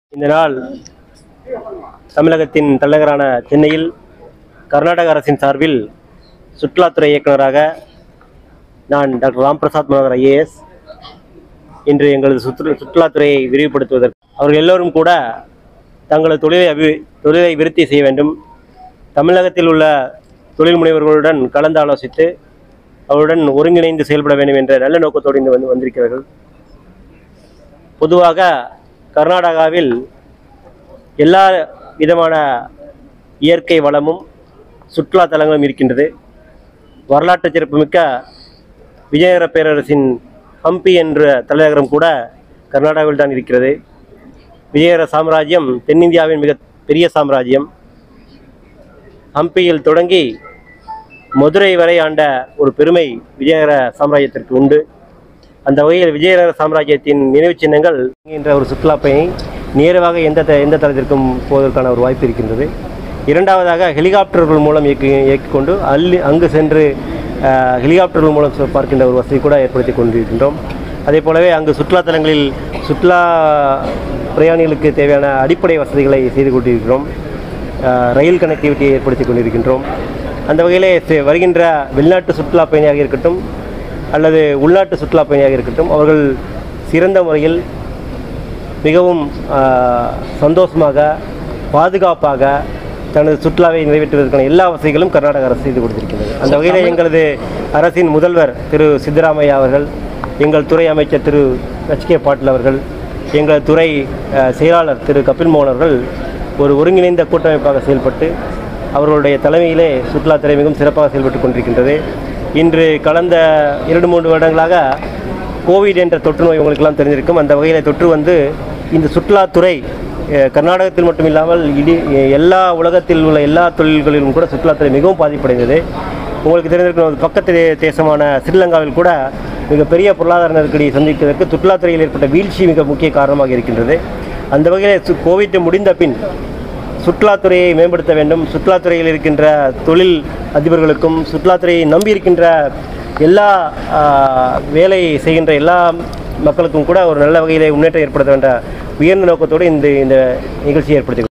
இந்த நாள் தமிழகத்தின் தலைநகரான சென்னையில் கர்நாடக அரசின் சார்பில் சுற்றுலாத்துறை இயக்குநராக நான் டாக்டர் ராம்பிரசாத் மனோகர் ஐஏஎஸ் இன்று எங்களது சுற்று சுற்றுலாத்துறையை விரிவுபடுத்துவதற்கு அவர்கள் எல்லோரும் கூட தங்களது தொழிலை அபி தொழிலை விருத்தி செய்ய வேண்டும் தமிழகத்தில் உள்ள தொழில் முனைவர்களுடன் கலந்து ஆலோசித்து அவருடன் ஒருங்கிணைந்து செயல்பட வேண்டும் என்ற நல்ல நோக்கத்தோடு இங்கு வந்து வந்திருக்கிறார்கள் பொதுவாக கர்நாடகாவில் எல்லா விதமான இயற்கை வளமும் சுற்றுலா தலங்களும் இருக்கின்றது வரலாற்று சிறப்புமிக்க விஜயநகர பேரரசின் ஹம்பி என்ற தலைநகரம் கூட கர்நாடகாவில் தான் இருக்கிறது விஜயநகர சாம்ராஜ்யம் தென்னிந்தியாவின் மிக பெரிய சாம்ராஜ்யம் ஹம்பியில் தொடங்கி மதுரை வரை ஆண்ட ஒரு பெருமை விஜயநகர சாம்ராஜ்யத்திற்கு உண்டு அந்த வகையில் விஜயநகர சாம்ராஜ்யத்தின் நினைவுச் சின்னங்கள் என்ற ஒரு சுற்றுலா பயணி நேரவாக எந்த த- எந்த தளத்திற்கும் போவதற்கான ஒரு வாய்ப்பு இருக்கின்றது இரண்டாவதாக ஹெலிகாப்டர்கள் மூலம் இயக்கி இயக்கிக்கொண்டு அள்ளி அங்கு சென்று அஹ், ஹெலிகாப்டர்கள் மூலம் செ- பார்க்கின்ற ஒரு வசதி கூட ஏற்படுத்தி கொண்டிருக்கின்றோம் அதே போலவே அங்கு சுற்றுலா தலங்களில் சுற்றுலா பிரயாணிகளுக்கு தேவையான அடிப்படை வசதிகளை செய்து கொண்டிருக்கிறோம் அஹ், ரயில் கனெக்டிவிட்டியை ஏற்படுத்தி கொண்டிருக்கின்றோம் அந்த வகையிலே செ- வருகின்ற வெளிநாட்டு சுற்றுலா பயணியாக இருக்கட்டும் அல்லது உள்நாட்டு சுற்றுலா பயணியாக இருக்கட்டும் அவர்கள் சிறந்த முறையில் மிகவும் ஆஹ், சந்தோஷமாக பாதுகாப்பாக தனது சுற்றுலாவை நிறைவேற்றுவதற்கான எல்லா வசதிகளும் கர்நாடக அரசு செய்து கொடுத்திருக்கிறது அந்த வகையில் எங்களது அரசின் முதல்வர் திரு சித்தராமையா அவர்கள் எங்கள் துறை அமைச்சர் திரு எச் கே பாட்டில் அவர்கள் எங்கள் துறை ஆஹ், செயலாளர் திரு கபில் மோகன் அவர்கள் ஒரு ஒருங்கிணைந்த கூட்டமைப்பாக செயல்பட்டு அவர்களுடைய தலைமையிலே சுற்றுலாத்துறை மிகவும் சிறப்பாக செயல்பட்டு கொண்டிருக்கின்றது இன்று கடந்த இரண்டு மூன்று வருடங்களாக கோவிட் என்ற தொற்று நோய் உங்களுக்கெல்லாம் தெரிஞ்சிருக்கும் அந்த வகையில் தொற்று வந்து இந்த சுற்றுலாத்துறை அஹ், கர்நாடகத்தில் மட்டும் இல்லாமல் இடி எல்லா உலகத்தில் உள்ள எல்லா தொழில்களிலும் கூட சுற்றுலாத்துறை மிகவும் பாதிப்படைந்தது உங்களுக்கு தெரிந்திருக்கும் நமது பக்கத்து தே- தேசமான ஸ்ரீலங்காவில் கூட மிகப்பெரிய பொருளாதார நெருக்கடியை சந்திப்பதற்கு சுற்றுலாத்துறையில் ஏற்பட்ட வீழ்ச்சி மிக முக்கிய காரணமாக இருக்கின்றது அந்த வகையில் சு- கோவிட் முடிந்த பின் சுற்றுலாத்துறையை மேம்படுத்த வேண்டும் சுற்றுலாத்துறையில் இருக்கின்ற தொழில் அதிபர்களுக்கும் சுற்றுலாத்துறையை நம்பி இருக்கின்ற எல்லா ஆ, வேலை செய்கின்ற எல்லா மக்களுக்கும் கூட ஒரு நல்ல வகையிலே முன்னேற்றம் ஏற்படுத்த வேண்ட உயர்ந்த நோக்கத்தோடு இந்த இந்த நிகழ்ச்சியை ஏற்படுத்தி